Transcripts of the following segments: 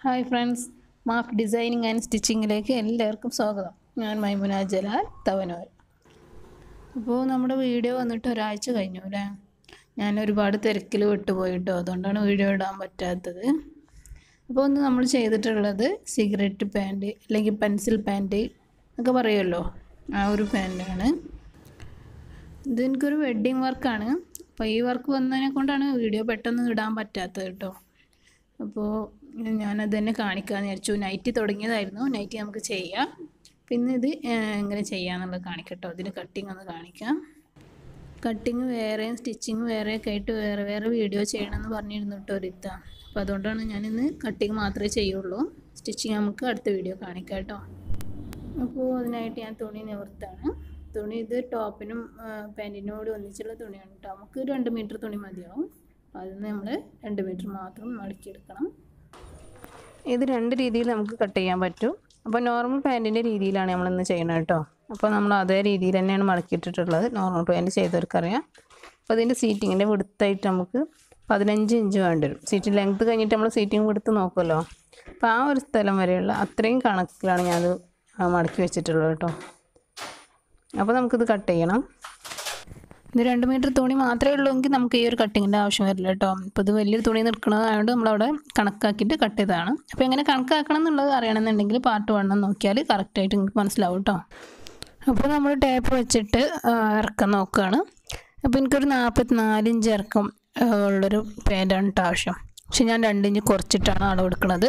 hi friends മാഫ് designing and സ്റ്റിച്ചിങ്ങിലേക്ക് എല്ലാവർക്കും സ്വാഗതം ഞാൻ മൈമുന ജലാൽ തവനൂർ അപ്പോൾ നമ്മുടെ വീഡിയോ വന്നിട്ട് ഒരാഴ്ച കഴിഞ്ഞു അല്ലേ ഞാൻ ഒരുപാട് തിരക്കിൽ വിട്ടുപോയിട്ടോ അതുകൊണ്ടാണ് വീഡിയോ ഇടാൻ പറ്റാത്തത് അപ്പോൾ ഒന്ന് നമ്മൾ ചെയ്തിട്ടുള്ളത് സിഗരറ്റ് പാൻറ്റ് അല്ലെങ്കിൽ പെൻസിൽ പാൻറ്റ് ഒക്കെ പറയുമല്ലോ ആ ഒരു പാൻറ്റാണ് ഇത് എനിക്കൊരു വെഡ്ഡിങ് വർക്കാണ് അപ്പോൾ ഈ വർക്ക് വന്നതിനെ കൊണ്ടാണ് വീഡിയോ പെട്ടെന്ന് ഇടാൻ പറ്റാത്തത് കേട്ടോ അപ്പോൾ ഞാനത് തന്നെ കാണിക്കാമെന്ന് വിചാരിച്ചു നൈറ്റ് തുടങ്ങിയതായിരുന്നു നൈറ്റ് നമുക്ക് ചെയ്യാം പിന്നെ ഇത് എങ്ങനെ ചെയ്യാമെന്നുള്ളത് കാണിക്കട്ടോ ഇതിന് കട്ടിങ് ഒന്ന് കാണിക്കാം കട്ടിങ് വേറെയും സ്റ്റിച്ചിങ് വേറെയൊക്കെ ആയിട്ട് വേറെ വേറെ വീഡിയോ ചെയ്യണമെന്ന് പറഞ്ഞിരുന്നു കേട്ടോ ഒരിത്ത അപ്പോൾ അതുകൊണ്ടാണ് ഞാനിന്ന് കട്ടിങ് മാത്രമേ ചെയ്യുള്ളൂ സ്റ്റിച്ചിങ് നമുക്ക് അടുത്ത വീഡിയോ കാണിക്കാം കേട്ടോ അപ്പോൾ അതിനായിട്ട് ഞാൻ തുണി നിവർത്താണ് തുണി ഇത് ടോപ്പിനും പാൻറ്റിനോട് ഒന്നിച്ചുള്ള തുണിയാണ് കേട്ടോ നമുക്ക് രണ്ട് മീറ്റർ തുണി മതിയാവും അതിൽ നമ്മൾ രണ്ട് മീറ്റർ മാത്രം മടക്കിയെടുക്കണം ഇത് രണ്ട് രീതിയിൽ നമുക്ക് കട്ട് ചെയ്യാൻ പറ്റും അപ്പോൾ നോർമൽ പാൻറ്റിൻ്റെ രീതിയിലാണ് നമ്മളിന്ന് ചെയ്യണത് കേട്ടോ അപ്പോൾ നമ്മൾ അതേ രീതിയിൽ തന്നെയാണ് മടക്കിയിട്ടിട്ടുള്ളത് നോർമൽ പാൻറ്റ് ചെയ്തവർക്കറിയാം അപ്പോൾ അതിൻ്റെ സീറ്റിങ്ങിൻ്റെ വിടുത്തായിട്ട് നമുക്ക് പതിനഞ്ച് ഇഞ്ച് വേണ്ടി വരും സീറ്റിംഗ് ലെങ്ത്ത് കഴിഞ്ഞിട്ട് നമ്മൾ സീറ്റിംഗ് വിടുത്ത് നോക്കുമല്ലോ അപ്പോൾ ആ ഒരു സ്ഥലം വരെയുള്ള അത്രയും കണക്കിലാണ് ഞാനത് മടക്കി വെച്ചിട്ടുള്ളത് കേട്ടോ അപ്പോൾ നമുക്കിത് കട്ട് ചെയ്യണം ഇത് രണ്ട് മീറ്റർ തുണി മാത്രമേ ഉള്ളൂ എങ്കിൽ നമുക്ക് ഈ ഒരു കട്ടിങ്ങിൻ്റെ ആവശ്യം വരില്ല കേട്ടോ ഇപ്പോൾ ഇത് വലിയൊരു തുണി നിൽക്കുന്നതായതുകൊണ്ട് നമ്മളവിടെ കണക്കാക്കിയിട്ട് കട്ട് ചെയ്തതാണ് അപ്പോൾ എങ്ങനെ കണക്കാക്കണം എന്നുള്ളത് അറിയണമെന്നുണ്ടെങ്കിൽ പാർട്ട് വണ്ണം നോക്കിയാൽ കറക്റ്റായിട്ട് നിങ്ങൾക്ക് മനസ്സിലാവും കേട്ടോ അപ്പോൾ നമ്മൾ ടേപ്പ് വെച്ചിട്ട് ഇറക്കം നോക്കുകയാണ് അപ്പോൾ എനിക്കൊരു നാൽപ്പത്തി ഇഞ്ച് ഇറക്കം ഉള്ളൊരു പാൻറ്റാണ് കേട്ടോ ആവശ്യം പക്ഷെ ഞാൻ രണ്ട് ഇഞ്ച് കുറച്ചിട്ടാണ് അളവെടുക്കുന്നത്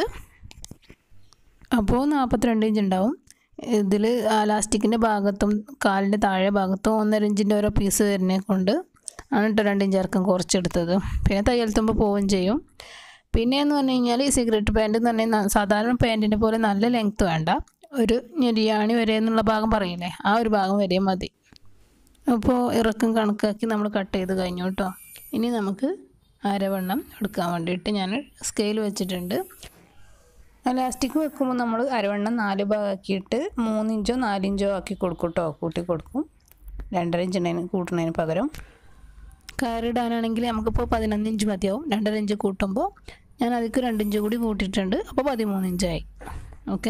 അപ്പോൾ നാൽപ്പത്തിരണ്ട് ഇഞ്ച് ഉണ്ടാവും ഇതിൽ ലാസ്റ്റിക്കിൻ്റെ ഭാഗത്തും കാലിൻ്റെ താഴെ ഭാഗത്തും ഒന്നര ഇഞ്ചിൻ്റെ ഓരോ പീസ് വരുന്നതിനെ കൊണ്ട് ആണ് കേട്ടോ രണ്ട് ഇഞ്ച് ഇറക്കം കുറച്ചെടുത്തത് പിന്നെ തയ്യൽ തുമ്പ് പോവുകയും ചെയ്യും പിന്നെ എന്ന് പറഞ്ഞു കഴിഞ്ഞാൽ ഈ സിഗരറ്റ് പാൻറ്റ് എന്ന് പറഞ്ഞാൽ സാധാരണ പാൻറ്റിനെ പോലെ നല്ല ലെങ്ത്ത് വേണ്ട ഒരു ഞെരിയാണി വരെ എന്നുള്ള ഭാഗം പറയില്ലേ ആ ഒരു ഭാഗം വരെ മതി അപ്പോൾ ഇറക്കം കണക്കാക്കി നമ്മൾ കട്ട് ചെയ്ത് കഴിഞ്ഞു കേട്ടോ ഇനി നമുക്ക് അരവണ്ണം എടുക്കാൻ വേണ്ടിയിട്ട് ഞാൻ സ്കെയിൽ വെച്ചിട്ടുണ്ട് ലാസ്റ്റിക് വെക്കുമ്പോൾ നമ്മൾ അരവണ്ണം നാല് ഭാഗമാക്കിയിട്ട് മൂന്നിഞ്ചോ നാലിഞ്ചോ ആക്കി കൊടുക്കും കേട്ടോ കൂട്ടി കൊടുക്കും രണ്ടര ഇഞ്ചിന് കൂട്ടുന്നതിന് പകരം കയറിടാനാണെങ്കിൽ നമുക്കിപ്പോൾ പതിനൊന്ന് ഇഞ്ച് മതിയാവും രണ്ടര ഇഞ്ച് കൂട്ടുമ്പോൾ ഞാൻ അതിക്ക് രണ്ട് ഇഞ്ച് കൂടി കൂട്ടിയിട്ടുണ്ട് അപ്പോൾ പതിമൂന്ന് ഇഞ്ചായി ഓക്കെ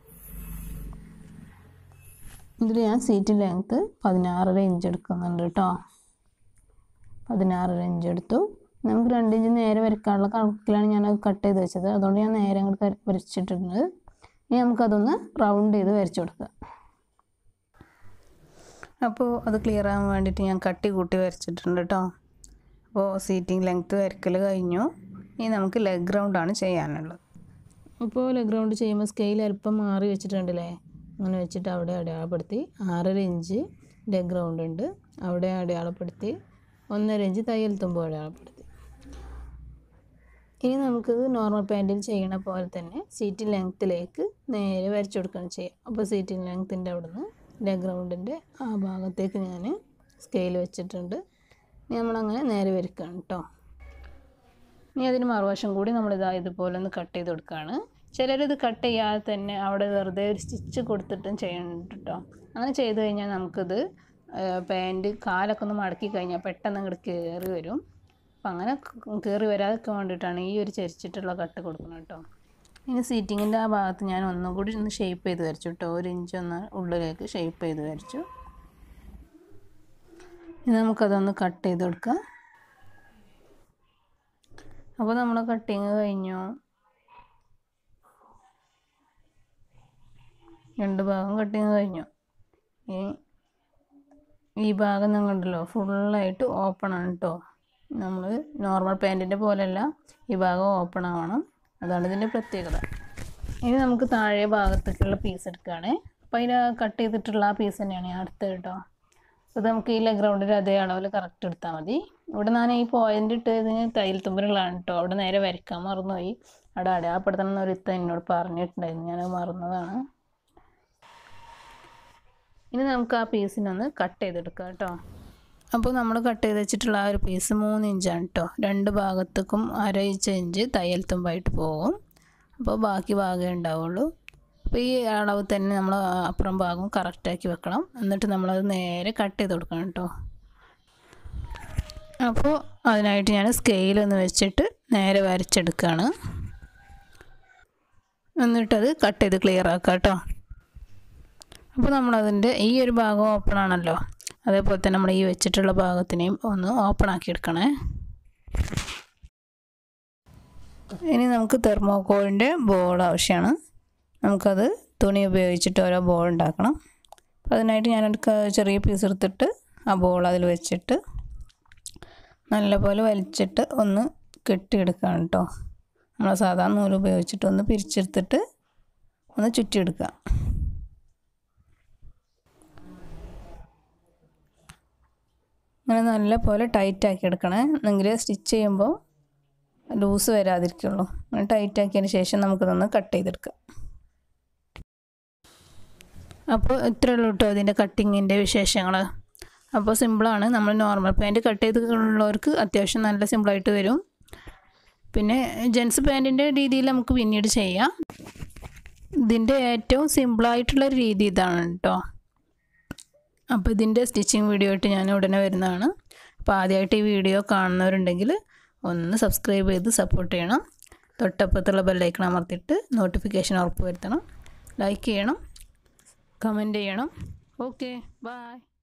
ഇതിൽ ഞാൻ സീറ്റ് ലെങ്ത്ത് പതിനാറര ഇഞ്ച് എടുക്കുന്നുണ്ട് കേട്ടോ പതിനാറര ഇഞ്ച് എടുത്തു നമുക്ക് രണ്ട് ഇഞ്ച് നേരെ വരയ്ക്കാനുള്ള കണക്കിലാണ് ഞാൻ അത് കട്ട് ചെയ്ത് വെച്ചത് അതുകൊണ്ട് ഞാൻ നേരെ അങ്ങോട്ട് വരച്ചിട്ടുണ്ട് ഇനി നമുക്കതൊന്ന് റൗണ്ട് ചെയ്ത് വരച്ചു കൊടുക്കുക അപ്പോൾ അത് ക്ലിയർ ആകാൻ വേണ്ടിയിട്ട് ഞാൻ കട്ടി കൂട്ടി വരച്ചിട്ടുണ്ട് കേട്ടോ അപ്പോൾ സീറ്റിംഗ് ലെങ്ത്ത് വരക്കൽ കഴിഞ്ഞു ഇനി നമുക്ക് ലെഗ് റൗണ്ടാണ് ചെയ്യാനുള്ളത് അപ്പോൾ ലെഗ് റൗണ്ട് ചെയ്യുമ്പോൾ സ്കെയിൽ അല്പം മാറി വെച്ചിട്ടുണ്ടല്ലേ അങ്ങനെ വെച്ചിട്ട് അവിടെ അടയാളപ്പെടുത്തി ആറര ഇഞ്ച് ലെഗ് റൗണ്ട് ഉണ്ട് അവിടെ അടയാളപ്പെടുത്തി ഒന്നര ഇഞ്ച് തയ്യൽ തുമ്പ് അടയാളപ്പെടുത്തി ഇനി നമുക്കിത് നോർമൽ പാൻറ്റിൽ ചെയ്യണ പോലെ തന്നെ സീറ്റ് ലെങ്ത്തിലേക്ക് നേരെ വരച്ചു കൊടുക്കുകയാണ് ചെയ്യുക അപ്പോൾ സീറ്റിംഗ് ലെങ്ത്തിൻ്റെ അവിടെ നിന്ന് ലെഗ് റൗണ്ടിൻ്റെ ആ ഭാഗത്തേക്ക് ഞാൻ സ്കെയിൽ വെച്ചിട്ടുണ്ട് ഇനി നമ്മളങ്ങനെ നേരെ വരയ്ക്കുകയാണ് കേട്ടോ ഇനി അതിന് മറുവശം കൂടി നമ്മളിതാ ഇതുപോലെ ഒന്ന് കട്ട് ചെയ്ത് കൊടുക്കുകയാണ് ചിലരിത് കട്ട് ചെയ്യാതെ തന്നെ അവിടെ വെറുതെ ഒരു സ്റ്റിച്ച് കൊടുത്തിട്ടും ചെയ്യുന്നുണ്ട് കേട്ടോ അങ്ങനെ ചെയ്ത് കഴിഞ്ഞാൽ നമുക്കിത് പാൻറ്റ് കാലൊക്കെ ഒന്ന് മടക്കി കഴിഞ്ഞാൽ പെട്ടെന്ന് അങ്ങോട്ട് കയറി വരും അപ്പം അങ്ങനെ കയറി വരാതൊക്കെ വേണ്ടിയിട്ടാണ് ഈ ഒരു ചരിച്ചിട്ടുള്ള കട്ട് കൊടുക്കുന്നത് കേട്ടോ ഇനി സീറ്റിങ്ങിൻ്റെ ആ ഭാഗത്ത് ഞാൻ ഒന്നും കൂടി ഒന്ന് ഷേപ്പ് ചെയ്ത് വരച്ചു കേട്ടോ ഒരു ഇഞ്ച് ഒന്ന് ഉള്ളിലേക്ക് ഷേപ്പ് ചെയ്ത് വരച്ചു ഇനി നമുക്കതൊന്ന് കട്ട് ചെയ്ത് കൊടുക്കാം അപ്പോൾ നമ്മൾ കട്ടിങ് കഴിഞ്ഞു രണ്ട് ഭാഗം കട്ടിങ് കഴിഞ്ഞു ഇനി ഈ ഭാഗം നിങ്ങളുണ്ടല്ലോ ഫുള്ളായിട്ട് ഓപ്പൺ ആണ് കേട്ടോ നമ്മൾ നോർമൽ പാൻറ്റിൻ്റെ പോലെയല്ല ഈ ഭാഗം ഓപ്പൺ ആവണം അതാണ് ഇതിൻ്റെ പ്രത്യേകത ഇനി നമുക്ക് താഴെ ഭാഗത്തേക്കുള്ള പീസ് എടുക്കുകയാണ് അപ്പോൾ അതിന് കട്ട് ചെയ്തിട്ടുള്ള ആ പീസ് തന്നെയാണ് ഞാൻ അടുത്തത് കേട്ടോ അത് നമുക്ക് ഈ ലെഗ് റൗണ്ടിൽ അതേ അളവിൽ കറക്റ്റ് എടുത്താൽ മതി ഇവിടെ ഞാൻ ഈ പോയിൻ്റ് ഇട്ടതിന് തയ്യൽ തുമ്പലുകളാണ് കേട്ടോ അവിടെ നേരെ വരയ്ക്കാൻ മറന്നുപോയി അവിടെ അടയാളപ്പെടുത്തണം എന്നൊരു ഇത്ത എന്നോട് പറഞ്ഞിട്ടുണ്ടായിരുന്നു ഞാൻ മറന്നതാണ് ഇനി നമുക്ക് ആ പീസിനൊന്ന് കട്ട് ചെയ്തെടുക്കാം കേട്ടോ അപ്പോൾ നമ്മൾ കട്ട് ചെയ്ത് വെച്ചിട്ടുള്ള ആ ഒരു പീസ് മൂന്ന് ഇഞ്ചാണ് കേട്ടോ രണ്ട് ഭാഗത്തേക്കും അര ഇഞ്ച് ഇഞ്ച് തയ്യൽ തുമ്പായിട്ട് പോകും അപ്പോൾ ബാക്കി ഭാഗമേ ഉണ്ടാവുള്ളൂ അപ്പോൾ ഈ അളവ് തന്നെ നമ്മൾ അപ്പുറം ഭാഗം കറക്റ്റാക്കി വെക്കണം എന്നിട്ട് നമ്മളത് നേരെ കട്ട് ചെയ്ത് കൊടുക്കണം കേട്ടോ അപ്പോൾ അതിനായിട്ട് ഞാൻ സ്കെയിലൊന്ന് വെച്ചിട്ട് നേരെ വരച്ചെടുക്കുകയാണ് എന്നിട്ടത് കട്ട് ചെയ്ത് ക്ലിയർ ആക്കുക കേട്ടോ അപ്പോൾ നമ്മളതിൻ്റെ ഈ ഒരു ഭാഗം ഓപ്പൺ ആണല്ലോ അതേപോലെ തന്നെ നമ്മൾ ഈ വെച്ചിട്ടുള്ള ഭാഗത്തിനെയും ഒന്ന് ഓപ്പൺ ആക്കി എടുക്കണേ ഇനി നമുക്ക് തെർമോക്കോളിൻ്റെ ബോൾ ആവശ്യമാണ് നമുക്കത് തുണി ഉപയോഗിച്ചിട്ട് ഓരോ ബോൾ ഉണ്ടാക്കണം അപ്പോൾ അതിനായിട്ട് ഞാനൊരു ചെറിയ പീസ് എടുത്തിട്ട് ആ ബോൾ അതിൽ വെച്ചിട്ട് നല്ലപോലെ വലിച്ചിട്ട് ഒന്ന് കെട്ടിയെടുക്കുകയാണ് കേട്ടോ നമ്മൾ സാധാരണ നൂല് ഉപയോഗിച്ചിട്ട് ഒന്ന് പിരിച്ചെടുത്തിട്ട് ഒന്ന് ചുറ്റിയെടുക്കുക അങ്ങനെ നല്ല പോലെ ടൈറ്റാക്കി എടുക്കണേ എന്നെങ്കിൽ സ്റ്റിച്ച് ചെയ്യുമ്പോൾ ലൂസ് വരാതിരിക്കുള്ളൂ അങ്ങനെ ടൈറ്റാക്കിയതിന് ശേഷം നമുക്കിതൊന്ന് കട്ട് ചെയ്തെടുക്കാം അപ്പോൾ ഇത്രയേ ഉള്ളൂ കേട്ടോ ഇതിൻ്റെ കട്ടിങ്ങിൻ്റെ വിശേഷങ്ങൾ അപ്പോൾ സിമ്പിളാണ് നമ്മൾ നോർമൽ പാൻറ്റ് കട്ട് ചെയ്തിട്ടുള്ളവർക്ക് അത്യാവശ്യം നല്ല സിമ്പിളായിട്ട് വരും പിന്നെ ജെൻസ് പാൻറ്റിൻ്റെ രീതിയിൽ നമുക്ക് പിന്നീട് ചെയ്യാം ഇതിൻ്റെ ഏറ്റവും സിമ്പിളായിട്ടുള്ള രീതി ഇതാണ് കേട്ടോ അപ്പോൾ ഇതിൻ്റെ സ്റ്റിച്ചിങ് വീഡിയോ ആയിട്ട് ഞാൻ ഉടനെ വരുന്നതാണ് അപ്പോൾ ആദ്യമായിട്ട് ഈ വീഡിയോ കാണുന്നവരുണ്ടെങ്കിൽ ഒന്ന് സബ്സ്ക്രൈബ് ചെയ്ത് സപ്പോർട്ട് ചെയ്യണം തൊട്ടപ്പുറത്തുള്ള ബെല്ലൈക്കൺ അമർത്തിയിട്ട് നോട്ടിഫിക്കേഷൻ ഉറപ്പ് വരുത്തണം ലൈക്ക് ചെയ്യണം കമൻറ്റ് ചെയ്യണം ഓക്കെ ബായ്